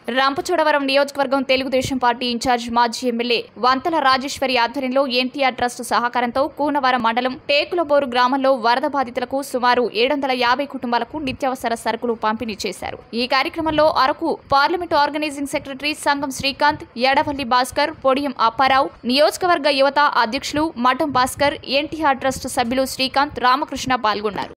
రంపచోడవరం నియోజకవర్గం Telugu Desam party incharge మాజీ MLA Vantala Rajeswari ఆధ్వర్యంలో ఎన్టీఆర్ ట్రస్ట్ సహకారంతో కూనవరం మండలం టేకులబోరు గ్రామంలో వరద బాధితులకు సుమారు ఏడు వందల యాభై కుటుంబాలకు నిత్యావసర సరుకులు పంపిణీ చేశారు ఈ కార్యక్రమంలో Araku parliament organising secretary Sangam Srikanth Edavalli Bhaskar Podiyam Apparao నియోజకవర్గ యువత అధ్యక్షులు మఠం భాస్కర్ ఎన్టీఆర్ ట్రస్ట్ సభ్యులు శ్రీకాంత్ రామకృష్ణ పాల్గొన్నారు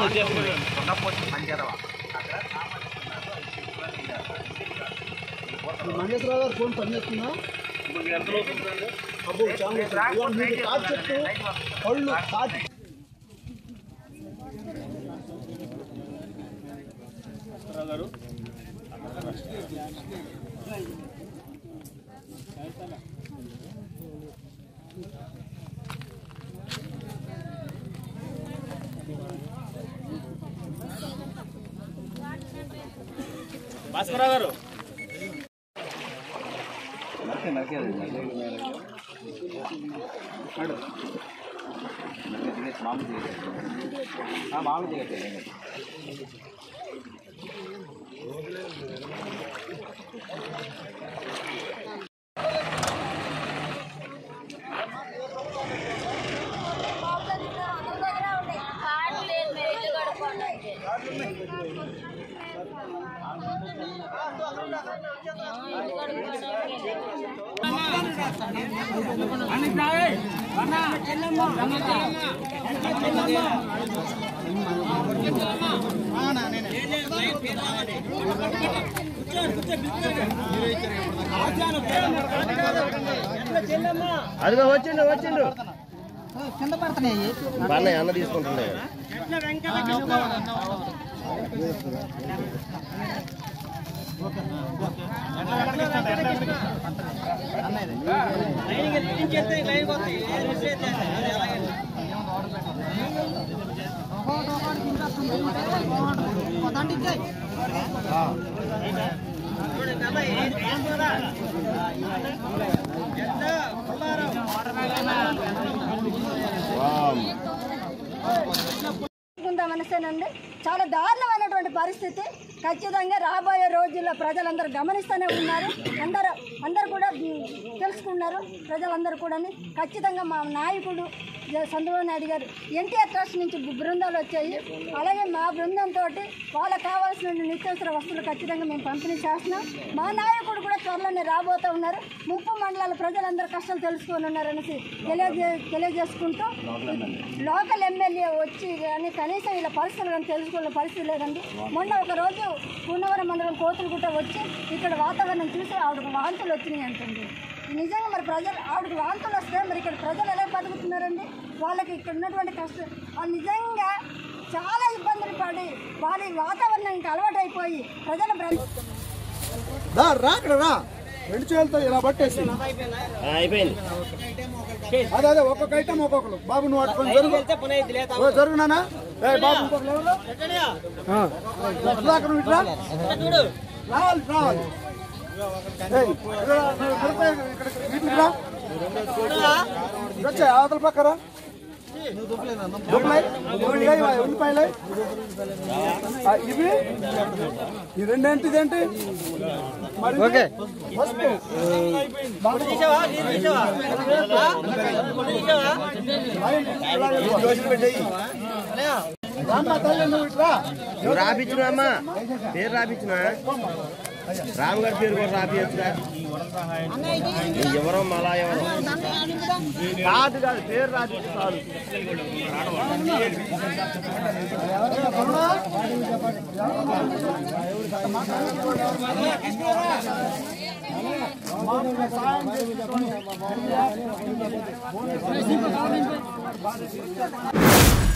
మహేశ్వరరావు గారు ఫోన్ పనిచేస్తున్నా అబ్బో చాలా ఇదిగో మీకు తాటి చెట్టు పళ్ళు తాటి భాస్కరరావు గారు అదిగో వచ్చిండు వచ్చిండు బాగా అన్న తీసుకుంటుండే ఉందామనిస్తేనండి చాలా దారుణమైనటువంటి పరిస్థితి ఖచ్చితంగా రాబోయే రోజుల్లో ప్రజలందరూ గమనిస్తూనే ఉన్నారు అందరూ అందరూ కూడా ఉమ్, తెలుసుకున్నారు ప్రజలందరూ కూడా ఖచ్చితంగా మా నాయకుడు జ- చంద్రబాబు నాయుడు గారు ఎన్టీఆర్ ట్రస్ట్ నుంచి బృందాలు వచ్చాయి అలాగే మా బృందంతో వాళ్ళకి కావాల్సిన నిత్యావసర వస్తువులు ఖచ్చితంగా మేము పంపిణీ చేస్తున్నాం మా నాయకుడు కూడా త్వరలోనే రాబోతూ ఉన్నారు ముప్పు మండలాల ప్రజలందరూ కష్టాలు తెలుసుకొని ఉన్నారనేసి తెలియజే తెలియజేసుకుంటూ లోకల్ ఎమ్మెల్యే వచ్చి కానీ కనీసం ఇలా పరిస్థితులు కానీ తెలుసుకునే పరిస్థితి లేదండి మొన్న ఒక రోజు పూర్ణవరం మండలం కోతులగుట్ట వచ్చి ఇక్కడ వాతావరణం చూసి ఆవిడకు వాంతులు వచ్చినాయి అంటుంది నిజంగా మరి ప్రజలు ఆవిడకి వాంతులు వస్తే మరి ఇక్కడ ప్రజలు ఎలా బతుకుతున్నారండి వాళ్ళకి ఇక్కడ ఉన్నటువంటి కష్టం వాళ్ళు నిజంగా చాలా ఇబ్బందులు పడి వాళ్ళ ఈ వాతావరణానికి అలవాటు అయిపోయి ప్రజల బ్ర- రా రా అక్కడ రా రెండు చేతులతో ఇలా పట్టేసి అయిపోయింది అదే అదే ఒక్కొక్క ఐటమ్ ఒక్కొక్కరు బాబు నువ్వు అట్టుకొని జరుగు ఓ, జరుగునానా ఏ బాబు ఇంకొకరు ఎవరు? ఆ. ఇట్లా అక్కడ నువ్వు ఇట్లా రావాలి రావాలి ఏయ్, ఇక్కడ రా, నువ్వు ఇక్కడికి రా, ఇక్కడికి, ఇటు రా. ఇటు వచ్చాయి అవతల పక్కరా దుంపలై, ఉల్లిపాయలు, ఉల్లిపాయలు ఆ, ఇవి ఈ రెండేంటి ఇదేంటి మరి ఓకే నువ్వు రాపించిన అమ్మా పేరు రాపించిన రామ్ గారి పేరు కూడా రాపియచ్చురా నువ్వు ఎవరో మళ్ళా ఎవరో కాదు కాదు పేరు రాపించు చాలు ఆ